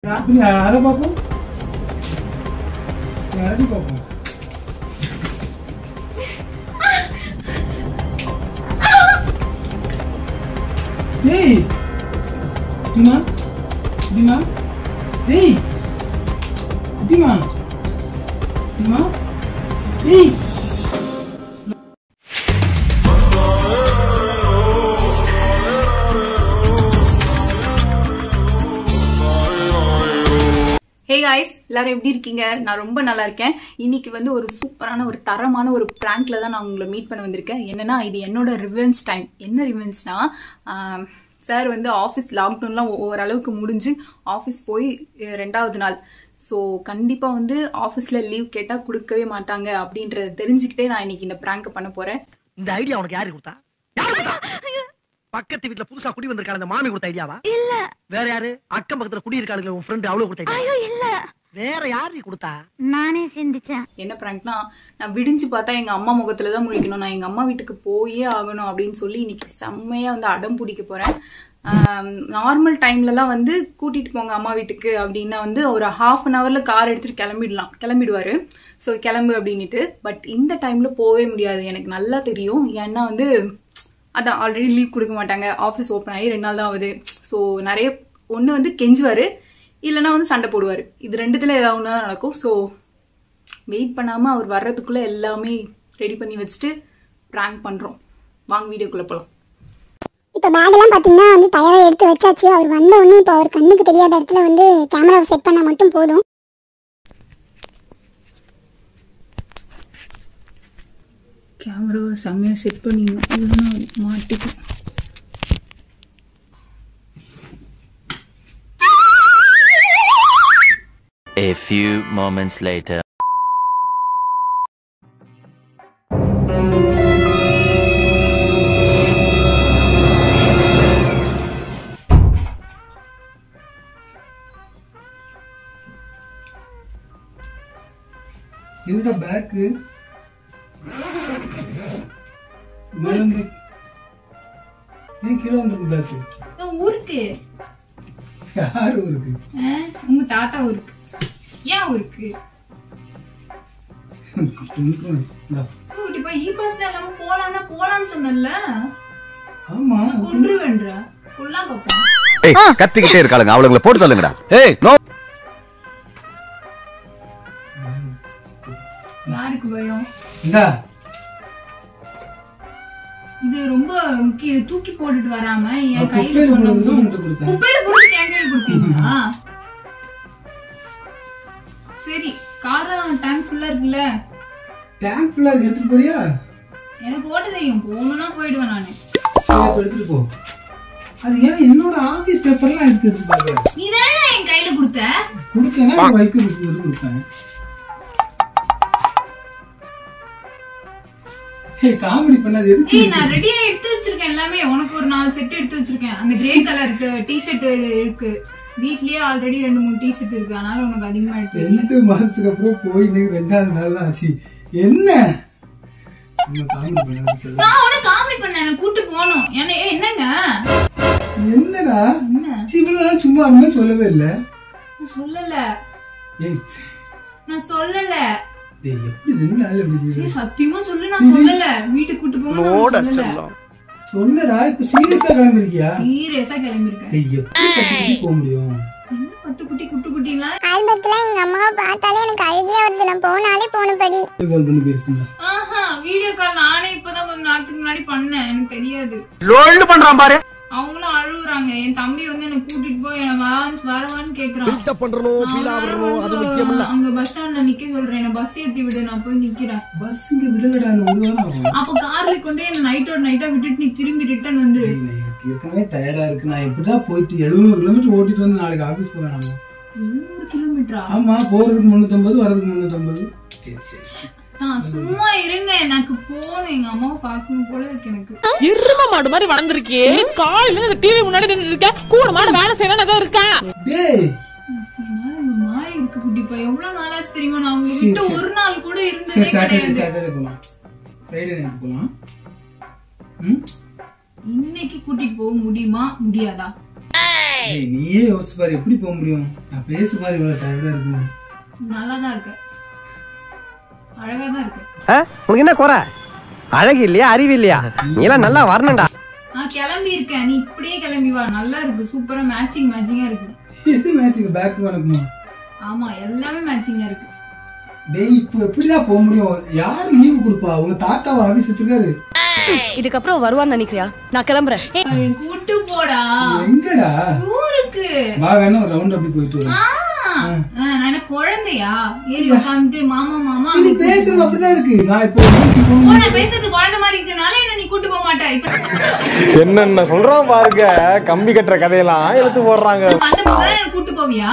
நீ யாரை பார்ப்போம் யாரடி பார்ப்போம் ஏய் டிமா டிமா ஏய் டிமா டிமா ஏய் ஹே காய்ஸ் எல்லாரும் எப்படி இருக்கீங்க நான் ரொம்ப நல்லா இருக்கேன் இன்னைக்கு வந்து ஒரு சூப்பரான ஒரு தரமான ஒரு பிராங்க்ல தான் நான் உங்களை மீட் பண்ண வந்திருக்கேன் என்னன்னா இது என்னோட ரிவெஞ்ச் டைம் என்ன ரிவெஞ்ச்னா சார் வந்து ஆஃபீஸ் லாக்டவுன்லாம் ஓரளவுக்கு முடிஞ்சு ஆஃபீஸ் போய் அஹ், ரெண்டாவது நாள் ஸோ கண்டிப்பாக வந்து ஆஃபீஸில் லீவ் கேட்டால் கொடுக்கவே மாட்டாங்க அப்படின்றத தெரிஞ்சுக்கிட்டே நான் இன்னைக்கு இந்த ப்ராங்க் பண்ண போகிறேன் இந்த ஐடியா உனக்கு யாரு கொடுத்தா யாரு கொடுத்தா பக்கத்து வீட்ல புதுசா குடி வந்திருக்காங்க அந்த மாமி கொடுத்த ஐடியாவா இல்ல வேற யாரு அக்கம் பக்கத்துல குடி இருக்காளுங்க உன் ஃப்ரெண்ட் அவ்வளவு கொடுத்த ஐடியா ஐயோ இல்ல வேற யாரு நீ கொடுத்தா நானே சிந்திச்சேன் என்ன ப்ராங்க்னா நான் விடிஞ்சு பார்த்தா எங்க அம்மா முகத்துல தான் முழிக்கணும் நான் எங்க அம்மா வீட்டுக்கு போயே ஆகணும் அப்படின்னு சொல்லி இன்னைக்கு செம்மையா வந்து அடம் பிடிக்க போறேன் நார்மல் டைம்லலாம் வந்து கூட்டிட்டு போங்க அம்மா வீட்டுக்கு அப்படின்னா வந்து ஒரு ஹாஃப் அன் ஹவர்ல கார் எடுத்துட்டு கிளம்பிடலாம் கிளம்பிடுவாரு ஸோ கிளம்பு அப்படின்ட்டு பட் இந்த டைம்ல போகவே முடியாது எனக்கு நல்லா தெரியும் ஏன்னா வந்து அதான் ஆல்ரெடி லீவ் கொடுக்க மாட்டாங்க ஆஃபீஸ் ஓப்பன் ஆகி ரெண்டு நாள் தான் ஆகுது ஸோ நிறைய ஒன்று வந்து கெஞ்சுவாரு இல்லைன்னா வந்து சண்டை போடுவார் இது ரெண்டுத்துல ஏதாவது ஒன்று தான் நடக்கும் ஸோ வெயிட் பண்ணாம அவர் வர்றதுக்குள்ள எல்லாமே ரெடி பண்ணி வச்சுட்டு ப்ராங்க் பண்றோம் வாங்க வீடியோக்குள்ள போலாம் இப்போ பேக்லாம் பார்த்தீங்கன்னா வந்து தயாராக எடுத்து வச்சாச்சு அவர் வந்த உடனே இப்போ அவர் கண்ணுக்கு தெரியாத இடத்துல வந்து கேமராவை செட் பண்ணால் மட்டும் போதும் கேமராவை செம்மையா செட் பண்ணிடணும் இல்லைன்னா மாட்டிக்கும் A few moments later. என்னடா பேக்கு மேலேருந்து ஏன் கீழே வந்துருக்கு பேக்கு ஊருக்கு யார் இருக்கு உங்க தாத்தா ஊருக்கு ஏன் ஊருக்கு இப்ப இ பாஸ்ல இல்லாம போலாம்னா போலாம்னு சொன்னல ஆமா கொன்றுவேன்ற கொல்லாம் பாப்போம் ஏய் கத்திக்கிட்டே இருக்காளுங்க அவளுங்களை போட்டு தள்ளுங்கடா ஏய் நோ யாருக்கு பயம் இந்தா இது ரொம்ப முக்கியம் இது தூக்கி போட்டுட்டு வராம என் நான் கையில குப்பையில கொண்டு போடுறது வந்து- உன்கிட்ட கொடுத்தேன். குப்பையில போட்டு என் கையில கொடுத்தீங்களா சரி காரம் டேங்க் ஃபுல்லா இருக்குல்ல டேங்க் ஃபுல்லா இருக்கு எடுத்துட்டு போறியா எனக்கு ஓட்ட தெரியும் போகணும்னா போயிடுவேன் நானு சரி, அப்ப எடுத்துட்டு போ அது ஏன் என்னோட ஆபீஸ் பேப்பர்லாம் எடுத்து எடுத்து பாக்க நீ தானே என் கையில கொடுத்த கொடுத்தேன்னா வைக்க கொடுத்து கொடுத்தேன் ஏய் காமெடி பண்ணாது எதுக்கு ஏய் நான் ரெடியா எடுத்து வச்சிருக்கேன் எல்லாமே உனக்கு ஒரு நாலு செட் எடுத்து வச்சிருக்கேன் அந்த கிரே கலர் டிஷர்ட் இருக்கு வீட்லயே ஆல்ரெடி ரெண்டு மூணு டிஷர்ட் இருக்கு அதனால உனக்கு அதிகமா எடுத்து வைக்கல. ரெண்டு மாசத்துக்கு அப்புறம் போய் இன்னைக்கு ரெண்டாவது நாள் தான் ஆச்சு என்ன சும்மா காமெடி பண்ணாது சொல்லு. நான் உனக்கு காமெடி பண்ண எனக்கு கூட்டு போகணும் என்ன ஏய், என்னங்க என்னடா என்ன சீ, இவ்வளவு நாள் சும்மா இருந்தேன் சொல்லவே இல்ல நான் சொல்லல ஏய் நான் சொல்லல டேய், எப்படி ரெண்டு நாள் எப்படி செய்யுது? சீ, சத்தியமா சொல்லு நான் சொல்லல வீட்டுக்கு கூட்டு போகணும் சொல்லல சொன்னடா இப்ப சீரியஸா கிளம்பிருக்கியா சீரியஸா கிளம்பிருக்கேன் டேய், எப்படி கட்டிக்கிட்டு போக முடியும் என்ன பட்டு குட்டி குட்டு குட்டிலாம் ஆல்பத்தில் எங்கள் அம்மாவை பார்த்தாலே எனக்கு அழுகியே வருது நான் போனாலே போனபடி கால் பண்ணி பேசுங்க ஆஹா வீடியோ கால் நானே இப்பதான் கொஞ்ச நேரத்துக்கு முன்னாடி பண்ணேன் எனக்கு தெரியாது லோல்டு பண்றான் பாரு அவங்களும் அழுகுறாங்க என் தம்பி வந்து என்ன கூட்டிட்டு போய் என்ன வா வரவான்னு கேக்குறான் பண்றணும் நான் வந்து அங்க பஸ் ஸ்டாண்ட்ல நிக்க சொல்றேன் என்ன பஸ் ஏத்தி விடு நான் போய் நிக்கிறேன் பஸ் இங்க விடலடா இன்னும் ஒரு வாரம் ஆகும் அப்ப கார்ல கொண்டு என்ன நைட்டோட நைட்டா விட்டுட்டு நீ திரும்பி ரிட்டர்ன் வந்துரு டேய், நான் எனக்கு ஏற்கனவே டயர்டா இருக்கு நான் எப்படிடா போயிட்டு எழுநூறு கிலோமீட்டர் ஓட்டிட்டு வந்து நாளைக்கு ஆபீஸ் போவேன் நாம. எழுநூறு கிலோமீட்டரா ஆமா போறதுக்கு முன்னூத்தம்பது வரதுக்கு முன்னூத்தம்பது சரி சரி நான் சும்மா இருங்க எனக்கு போகணும் எங்க அம்மாவை பார்க்கணும் போல இருக்கு எனக்கு எரும மாடு மாதிரி வளர்ந்துருக்கியே காலையில இந்த டிவி முன்னாடி நின்னுட்டு இருக்க கூட மாடு வேலை செய்யணும் ஏதோ இருக்கா டேய் என்னால இந்த மாதிரி இருக்கு குட்டிப்பா எவ்வளவு நாளாச்சு தெரியுமா நான் உங்களை சரி, விட்டு சரி. ஒரு நாள் கூட சரி இருந்ததே சாட்டர்டே கிடையாது சாட்டர்டே போலாம் ஃப்ரைடே நைட் போலாம் ம் இன்னைக்கு கூட்டிட்டு போக முடியுமா முடியாதா ஏய் நீயே யோசிச்சு பாரு எப்படி போக முடியும் நான் பேசு பாரு இவ்வளவு டயர்டா இருக்கும் நல்லா தான் இருக்கு அழகா தான் இருக்கு உனக்கு என்ன குறை அழகு இல்லையா அறிவு இல்லையா நீ எல்லாம் நல்லா வரணும்டா நான் கிளம்பி இருக்கேன் நீ இப்படியே கிளம்பி வா நல்லா இருக்கு சூப்பரா மேட்சிங் மேட்சிங்கா இருக்கு எது மேட்சுக்கு பேக் வணக்கமா ஆமா எல்லாமே மேட்சிங்கா இருக்கு டேய் இப்போ எப்படிதான் போக முடியும் யார் லீவு கொடுப்பா உங்க தாத்தாவை ஆபீஸ் வச்சிருக்காரு இதுக்கப்புறம் வருவான்னு நினைக்கிறியா நான் கிளம்புறேன் அவனை கூட்டு போடா எங்கடா ஊருக்கு வா வேணா ஒரு ரவுண்ட் அப்படி போயிட்டு வரும் ஆ, ஆ, நான் என்ன குழந்தையா ஏறி உட்காந்து மாமா மாமா நீ பேசுறது அப்படிதான் இருக்கு நான் இப்போ ஊருக்கு ஓ, போகணும். நான் பேசுறது குழந்தை மாதிரி இருக்கனால என்ன நீ கூட்டு போக மாட்டா இப்ப என்னென்ன சொல்றான் பாருங்க கம்பி கட்டுற கதையெல்லாம் எடுத்து போடுறாங்க நான் சண்டை போடுறேன் என்ன கூட்டு போவியா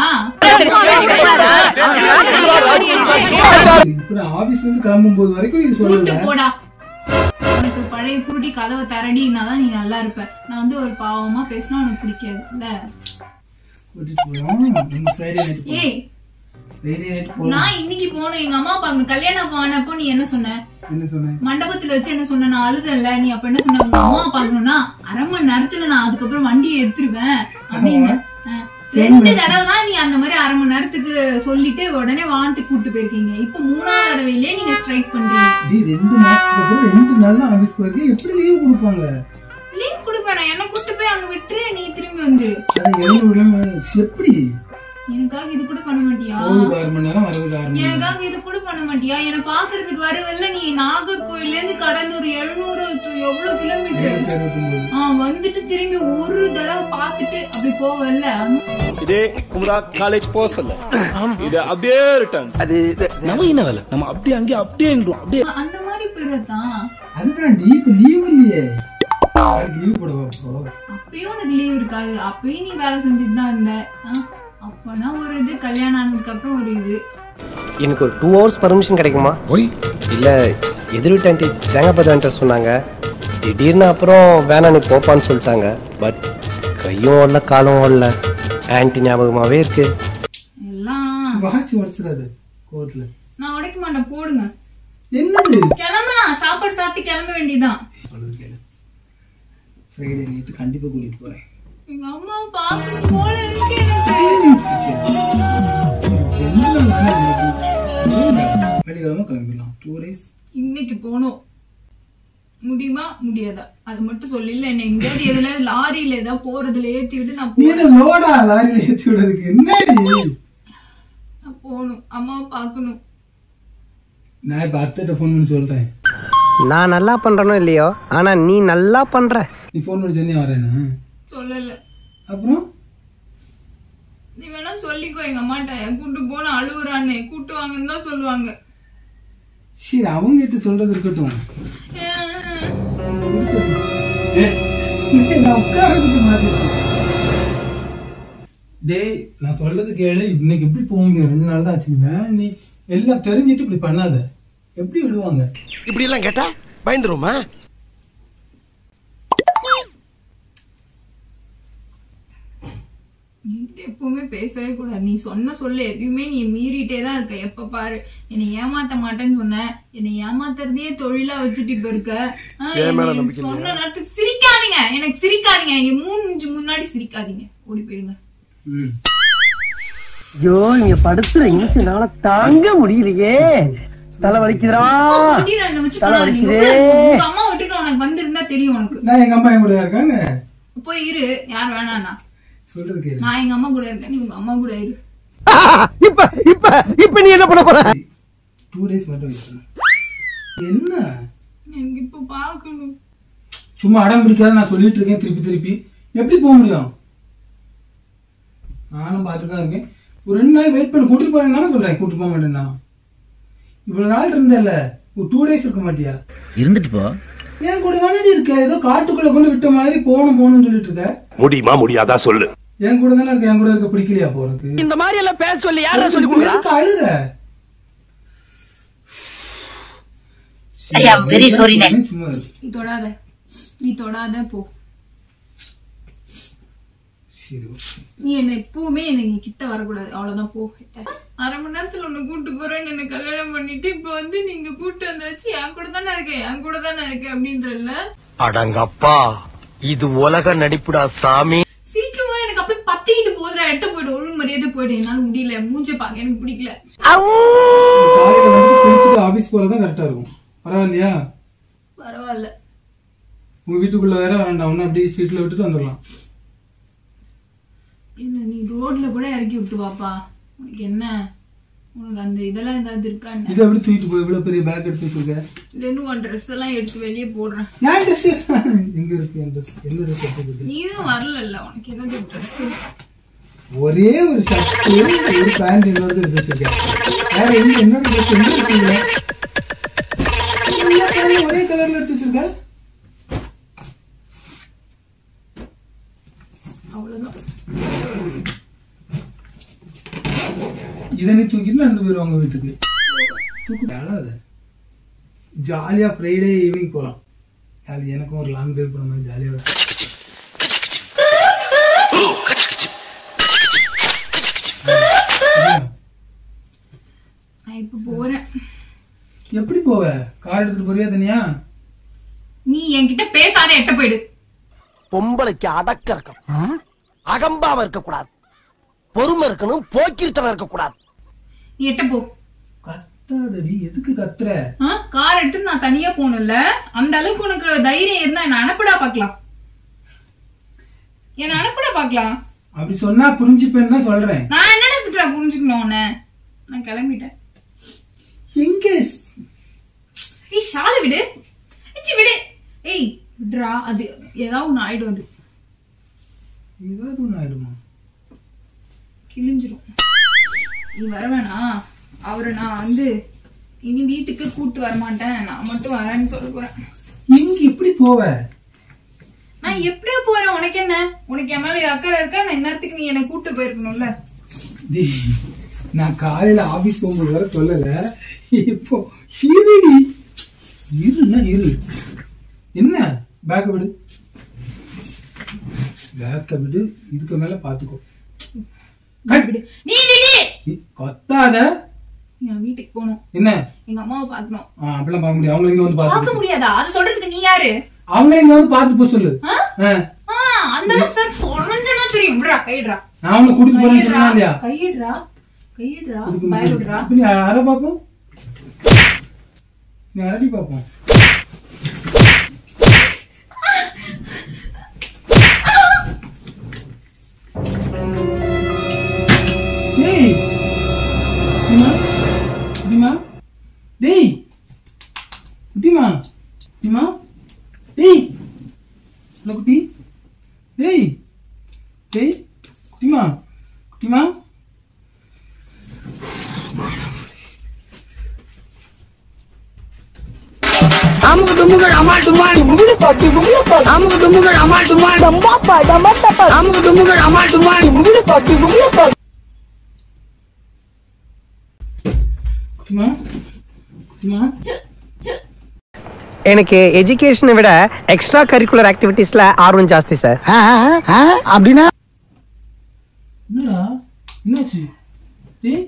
இப்போ நான் ஆபீஸ்ல இருந்து கிளம்பும் போது வரைக்கும் நீங்க கூட்டு சொல்லல போடா உனக்கு பழைய குருடி கதவை தரடினா தான் நீ நல்லா இருப்ப நான் வந்து ஒரு பாவமா பேசினா உனக்கு பிடிக்காது இல்ல கூட்டிட்டு போறோம் நம்ம ஃப்ரைடே நைட் ஏய் ஃப்ரைடே நைட் போறோம் நான் இன்னைக்கு போனேன் எங்க அம்மா அப்பா அங்க கல்யாணம் போனப்போ நீ என்ன சொன்ன என்ன சொன்னேன் மண்டபத்துல வச்சு என்ன சொன்ன நான் அழுதல்ல நீ அப்ப என்ன சொன்ன உங்க அம்மா பாக்கணும்னா அரை மணி நேரத்துல நான் அதுக்கப்புறம் வண்டியை எடுத்துருவேன் அப்படின்னு அஹ், ரெண்டு தடவை தான் நீ அந்த மாதிரி அரை மணி நேரத்துக்கு சொல்லிட்டு உடனே வாண்ட்டு கூட்டு போயிருக்கீங்க இப்ப மூணாவது தடவையிலே நீங்க ஸ்ட்ரைக் பண்றீங்க டேய் ரெண்டு மாசத்துக்கு அப்புறம் ரெண்டு நாள் தான் ஆபீஸ் போயிருக்கேன் எப்படி லீவ் கொடுப்பாங்க லீவ் கொடுப்பேன் என்ன கூட்டு போய் அங்க விட்டுரு நீ திரும்பி வந்துரு அது எழுநூறு எப்படி எனக்காக இது கூட பண்ண மாட்டியா போகுது ஆறு மணி நேரம் வரதுக்கு ஆறு மணி நேரம் எனக்காக இது கூட பண்ண மாட்டியா என்ன பாக்குறதுக்கு வரவில்ல நீ நாகர்கோயில்ல இருந்து கடலூர் எழுநூறு எவ்வளவு கிலோமீட்டர் ஏழு அறுபத்தொன்பது ஆ வந்துட்டு திரும்பி ஒரு தடவை பார்த்துட்டு அப்படி போவல்ல இதே குமுதா காலேஜ் போசல்ல இது அப்படியே ரிட்டர்ன் அது நம்ம என்ன வேலை நம்ம அப்படியே அங்கே அப்படியே அப்படியே அந்த மாதிரி போயிடத்தான் அதுதான் டி இப்ப லீவ் இல்லையே நாளைக்கு லீவ் போடவா அப்போ அப்பயும் உனக்கு லீவ் இருக்காது அப்பயும் நீ வேலை செஞ்சுட்டு தான் இருந்த ஆ, அப்பனா ஒரு இது கல்யாணம் ஆனதுக்கு அப்புறம் ஒரு இது எனக்கு ஒரு டூ ஹவர்ஸ் பர்மிஷன் கிடைக்குமா இல்ல எதிர் வீட்டு ஆண்டி தேங்காய் ஆண்டி சொன்னாங்க திடீர்னு அப்புறம் வேணாம் நீ போப்பான்னு சொல்லிட்டாங்க பட் கையும் ஓடல காலும் ஓடல ஆன்டி ஞாபகமாவே இருக்கு எல்லாம் வாட்ச் உடச்சிடாது கோவத்துல நான் உடைக்க மாட்டேன் போடுங்க என்னது கிளம்பலாம் சாப்பாடு சாப்பிட்டு கிளம்ப வேண்டியதான் சொல்லுது கேளு ஃப்ரைடே நைட்டு கண்டிப்பா கூட்டிட்டு போறேன் எங்க அம்மா பாக்கணும் போல இருக்கு எனக்கு வெள்ளிக்கிழமை கிளம்பிடலாம் டூ டேஸ் இன்னைக்கு போகணும் முடியுமா முடியாதா அது மட்டும் சொல்லல என்ன எங்கேயாவது எதுல லாரியில ஏதாவது போறதுல ஏத்தி விட்டு நான் நீ போறேன் என்ன லோடா லாரியில ஏத்தி விடுறதுக்கு என்னடி நான் போகணும் அம்மாவை பார்க்கணும் நான் இப்ப அத்தைட்ட ஃபோன் பண்ணி சொல்றேன் நான் நல்லா பண்றனோ இல்லையோ ஆனா நீ நல்லா பண்ற நீ ஃபோன் பண்ணி சொன்னி வரேன்னு சொல்லல அப்புறம் நீ வேணா சொல்லிக்கோ எங்க அம்மாட்ட கூட்டு போன அழுவுறான்னு கூட்டு வாங்கன்னு தான் சொல்லுவாங்க சரி அவங்க கிட்ட சொல்றது இருக்கட்டும் ஏய், நான் உட்கார்றதுக்கு மாத்தி டேய் நான் சொல்றது கேளு இன்னைக்கு எப்படி போக முடியும் ரெண்டு நாள் தான் ஆச்சு வேன் நீ எல்லாம் தெரிஞ்சிட்டு இப்படி பண்ணாத எப்படி விடுவாங்க இப்படி எல்லாம் கேட்டா பயந்துருமா நீ எப்பவுமே பேசவே கூடாது நீ சொன்ன சொல்ல எதுவுமே நீ மீறிட்டே தான் இருக்க எப்ப பாரு என்னை ஏமாத்த மாட்டேன்னு சொன்ன என்னை ஏமாத்துறதையே தொழிலா வச்சுட்டு இப்ப இருக்க ஆ, என்னை சொன்ன நேரத்துக்கு சிரிக்காதீங்க எனக்கு சிரிக்காதீங்க என் மூணு நிமிஷம் முன்னாடி சிரிக்காதீங்க ஓடி போயிடுங்க ம். ஐயோ இங்க படுத்துற இன்சினால தாங்க முடியலையே தலை வலிக்குதுடா குட்டி ரெண்டு வச்சு தலை பண்ணாத. நீ வலிக்குதே. உள்ள- உங்க அம்மா விட்டுட்டு உனக்கு வந்திருந்தா தெரியும் உனக்கு நான் எங்க அம்மா என் கூட இருக்காங்க போய் இரு யார் வேணாண்ணா சொல்றது கேளு நான் எங்க அம்மா கூட இருக்கேன் நீ உங்க அம்மா கூட இரு இப்ப இப்ப இப்ப நீ என்ன பண்ண போற டூ டேஸ் மட்டும் wait பண்ணு. என்ன எனக்கு இப்ப பாக்கணும் சும்மா அடம் பிடிக்காத நான் சொல்லிட்டு இருக்கேன் திருப்பி திருப்பி எப்படி போக முடியும் நானும் பார்த்துட்டு தான் இருக்கேன் ஒரு ரெண்டு நாள் வெயிட் பண்ணி கூட்டிட்டு போறேன்னு தானே சொல்றேன் கூட்டிட்டு போக மாட்டேன்னா இவ்வளவு நாள் இருந்தேல்ல ஒரு டூ டேஸ் இருக்க மாட்டியா இருந்துட்டு போ ஏன் கூட தானே இருக்க ஏதோ காட்டுக்குள்ள கொண்டு விட்ட மாதிரி போகணும் போகணும்னு சொல்லிட்டு இருக்க முடியுமா முடியாதா சொல்லு என் கூட தானே இருக்க என் கூட இருக்க பிடிக்கலையா போறதுக்கு இந்த மாதிரி எல்லாம் பேச சொல்லி யாரா சொல்லி கொடுக்குறா எதுக்கு அழுற ஐயா, very sorry, nè. சும்மா இரு. நீ தொடாத நீ தொடாத போ சரி okay. நீ என்ன எப்பவுமே என்ன நீ கிட்ட வரக்கூடாது அவ்வளவுதான் போ கிட்ட அரை மணி நேரத்துல உன்னை கூட்டு போறேன்னு என்ன கல்யாணம் பண்ணிட்டு இப்ப வந்து நீங்க கூட்டு வந்தாச்சு என் கூட தானே இருக்கேன் என் கூட தானே இருக்கேன் அப்படின்றல அடங்கப்பா இது உலக நடிப்புடா சாமி சிரிக்கும் போது எனக்கு அப்படியே பத்த எட்ட போயிடு ஒழுங்கு மரியாதை போயிடு என்னால முடியல மூஞ்ச பாக்க எனக்கு பிடிக்கல காலையில வந்து குளிச்சுட்டு ஆபீஸ் போறதுதான் கரெக்டா இருக்கும் பரவாயில்லையா பரவாயில்ல உங்க வீட்டுக்குள்ள வேற வேண்டாம் ஒன்னு அப்படியே சீட்ல விட்டுட்டு வந்துடலாம் என்ன நீ ரோட்ல கூட இறக்கி விட்டு வாப்பா உனக்கு என்ன உனக்கு அந்த இதெல்லாம் ஏதாவது இருக்கா என்ன இதை எப்படி தூக்கிட்டு போய் இவ்வளவு பெரிய பேக் எடுத்து வச்சிருக்க இதுல இருந்து உன் ட்ரெஸ் எல்லாம் எடுத்து வெளியே போடுறேன் ஏன் ட்ரெஸ் எங்க இருக்கு என் ட்ரெஸ் என்ன ட்ரெஸ் எடுத்துக்குது நீதான் வரல உனக்கு என்னது ட்ரெஸ் ஒரே ஒரு ஷர்ட் ஒரு பேண்ட் என்னோட எடுத்து வச்சிருக்கேன் வேற எங்க என்னோட ட்ரெஸ் எங்க இருக்குங்க எல்லா pant ஒரே கலர்ல எடுத்து வச்சிருக்க அவ்வளவுதான் இதை நீ தூக்கிட்டு நடந்து போயிருவாங்க வீட்டுக்கு தூக்கிட்டு அழாத ஜாலியா ஃப்ரைடே ஈவினிங் போலாம் அது எனக்கும் ஒரு லாங் டிரைவ் போன மாதிரி ஜாலியா இருக்கும் நான் இப்ப போறேன் எப்படி போவ கார் எடுத்துட்டு போறியா தனியா நீ என்கிட்ட பேசாத எட்ட போயிடு பொம்பளைக்கு அடக்க இருக்கணும் அகம்பாவ இருக்க கூடாது பொறுமை இருக்கணும் போக்கிரித்தனம் இருக்க கூடாது நீ எட்ட போ கத்தாதடி எதுக்கு கத்துற ஆ? கார் எடுத்து நான் தனியா போகணும்ல அந்த அளவுக்கு உனக்கு தைரியம் இருந்தா என்ன அனுப்புடா பாக்கலாம் என்ன அனுப்புடா பாக்கலாம் அப்படி சொன்னா புரிஞ்சுப்பேன்னு தான் சொல்றேன் நான் என்ன நினைச்சுக்கிறேன் புரிஞ்சுக்கணும் உன்னை நான் கிளம்பிட்டேன் எங்க ஏய் ஷால விடு இச்சி விடு ஏய் விடுறா அது ஏதாவது ஒண்ணு ஆயிடும் அது ஏதாவது ஒண்ணு ஆயிடுமா கிழிஞ்சிரும் நீ வர வேணாம் அவரை நான் வந்து இனி வீட்டுக்கு கூட்டு வர மாட்டேன் நான் மட்டும் வரேன்னு சொல்ல போறேன் எங்க இப்படி போவ நான் எப்படியோ போறேன் உனக்கு என்ன உனக்கு என் மேல அக்கறை இருக்கா நான் இந்நேரத்துக்கு நீ என்னை கூட்டு போயிருக்கணும்ல டேய், நான் காலையில ஆபீஸ் போகும்போது வர சொல்லல இப்போ இருடி இருன்னா இரு என்ன பேக்க விடு பேக்க விடு இதுக்கு மேல பாத்துக்கோ விடு. நீ விடு இ- கத்தாத நான் வீட்டுக்கு போகணும் என்ன எங்க அம்மாவை பார்க்கணும் ஆ, அப்படிலாம் பார்க்க முடியாது அவங்க இங்க வந்து பார்க்க பாத்து முடியாதா அது சொல்றதுக்கு நீ யாரு அவங்க இங்க வந்து பாத்து போ சொல்லு ஆ? ஆ, ஆ, அந்த அளவுக்கு சார் பொறஞ்சனா தெரியும் விடுறா கையிடுறா நான் உன்னை கூட்டிட்டு போறேன்னு கையிடுறா சொன்னா இல்லையா கையிடுறா கையிடுறா இதுக்கு பய விடுறா இப்ப நீ அரை பாப்போம் நீ அரடி பாப்போம் டேய் குட்டிமா குட்டிமா டேய் குட்டிமா குட்டிமா டேய் ஹலோ குட்டி டேய் டேய் குட்டிமா குட்டிமா அமுக்கு டுமுகள் அமால் டுமால் அமுக்கு டுமுகள் அமால் டுமால் அமுக்கு டுமுகள் அமால் டுமால் குட்டிமா குட்டிமா எனக்கு எஜுகேஷனை விட எக்ஸ்ட்ரா கரிக்குலர் ஆக்டிவிட்டீஸ்ல ஆர்வம் ஜாஸ்தி சார் அப்படின்னா என்னடா என்னாச்சு டேய்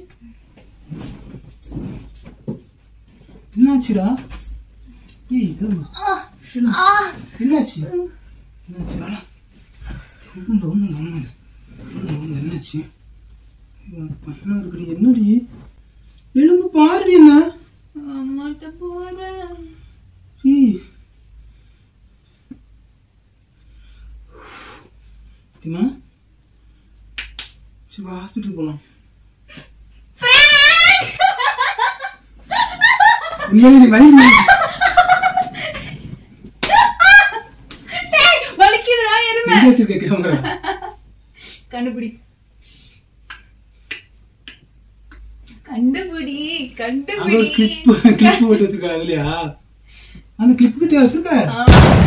என்னாச்சுடா ஏய் எழும்பு. என்னாச்சு என்னாச்சு அட. ஒண்ணுமில்ல, ஒண்ணுமில்ல, ஒண்ணுமில்ல. ஒண்ணுமில்ல, ஒண்ணுமில்ல, என்னாச்சு உன் பையனா இருக்குடி என்னடி எலும்பு பாருடி என்ன அம்மாட்ட போறேன் ஏய். குட்டிமா சரி ஹாஸ்பிட்டல் போலாம் உண்மையிலே நீ மயங்கி டேய், வலிக்குதுடா எருமை எங்க வச்சிருக்க கேமரா கண்டுபிடி கண்டுபிடி அங்க கண்டுபிடி ஒரு கிளிப் கிளிப் போட்டு வச்சிருக்கா இல்லையா அந்த கிளிப் கிட்ட வச்சிருக்க ஆ.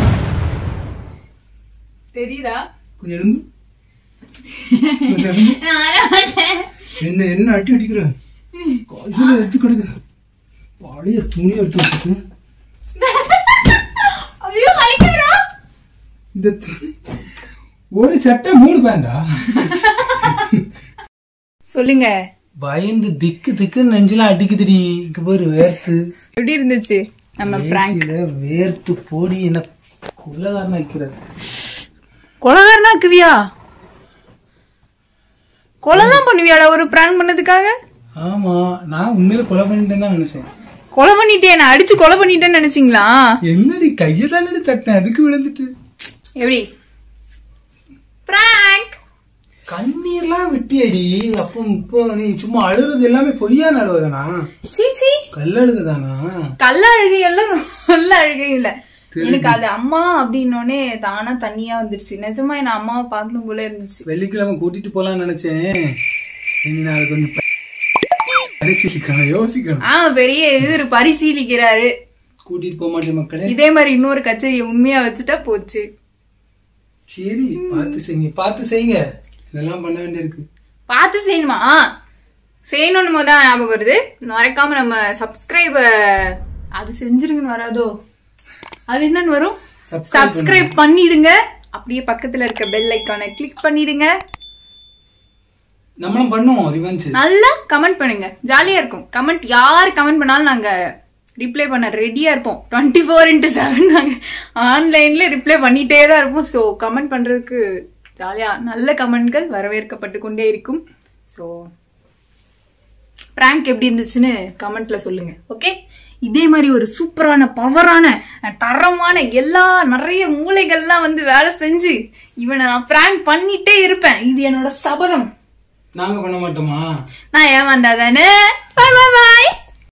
தெரியுதா கொஞ்சம் எழுந்து கொஞ்சம் எழுந்து. நான் வரமாட்டேன். என்ன என்ன அடி அடிக்கிற காலையில எடுத்து கிடக்கு பழைய துணி எடுத்து வச்சுட்டு ஐயோ வலிக்குதுடா இந்த து- ஒரு சட்டை மூணு பேண்டா சொல்லுங்க பயந்து திக்கு திக்குன்னு நெஞ்செல்லாம் அடிக்குதுடி இங்க பாரு வேர்த்து எப்படி இருந்துச்சு நம்ம பிராங்க் ஏசியில வேர்த்து போடி என்ன குலகாரனா வைக்கிறது கொலகாரனா கிவியா கொலைலாம் பண்ணுவியாடா ஒரு பிராங்க் பண்ணதுக்காக ஆமா நான் உண்மையில கொலை பண்ணிட்டேன்னு தான் நினைச்சேன் கொலை பண்ணிட்டே நான் அடிச்சு கொலை பண்ணிட்டேன்னு நினைச்சீங்களா என்னடி கையை தானடி தட்டேன் அதுக்கு விழுந்துட்டு எப்படி பிராங்க் கண்ணீர்லாம் விட்டியடி அப்போ இப்போ நீ சும்மா அழுறது எல்லாமே பொய்யா நடுவதானா சீச்சி கல்லழுகுதானா கல்ல அழுகை எல்லாம் நல்ல அழுகை இல்ல எனக்கு அது அம்மா அப்படின்னோடனே தானா தண்ணியா வந்துருச்சு நிஜமா என்ன அம்மாவை பார்க்கணும் போல இருந்துச்சு வெள்ளிக்கிழமை கூட்டிட்டு போலாம்னு நினைச்சேன் இனி நான் அதை கொஞ்சம் பரிசீலிக்கணும் யோசிக்கணும் ஆமா பெரிய இவரு பரிசீலிக்கிறாரு கூட்டிட்டு போக மாட்டேன் மக்களே இதே மாதிரி இன்னொரு கச்சேரியை உண்மையா வச்சுட்டா போச்சு சரி பார்த்து செய்யுங்க பார்த்து செய்யுங்க இதெல்லாம் பண்ண வேண்டியிருக்கு பார்த்து செய்யணுமா ஆ, செய்யணும்னு போது தான் ஞாபகம் வருது மறக்காம நம்ம சப்ஸ்கிரைப அது செஞ்சிருங்கன்னு வராதோ அது என்னன்னு வரும் Subscribe சப்ஸ்கிரைப் பண்ணிடுங்க அப்படியே பக்கத்துல இருக்க பெல் ஐக்கானை கிளிக் பண்ணிடுங்க நம்மளும் பண்ணுவோம் ரிவெஞ்ச் நல்லா கமெண்ட் பண்ணுங்க ஜாலியா இருக்கும் கமெண்ட் யார் கமெண்ட் பண்ணாலும் நாங்க ரிப்ளை பண்ண ரெடியா இருப்போம் டுவெண்ட்டி ஃபோர் இன்ட்டு செவன் நாங்க ஆன்லைன்ல ரிப்ளை பண்ணிட்டே தான் இருப்போம் ஸோ கமெண்ட் பண்றதுக்கு ஜாலியா நல்ல கமெண்ட்கள் வரவேற்கப்பட்டு கொண்டே இருக்கும் ஸோ பிராங்க் எப்படி இருந்துச்சுன்னு கமெண்ட்ல சொல்லுங்க ஓகே இதே மாதிரி ஒரு சூப்பரான பவரான தரமான எல்லா நிறைய மூளைகள்லாம் வந்து வேலை செஞ்சு இவனை நான் பிராங்க் பண்ணிட்டே இருப்பேன் இது என்னோட சபதம் நாங்க பண்ண மாட்டோமா நான் ஏமாந்தா தானே பாய் பாய் பாய்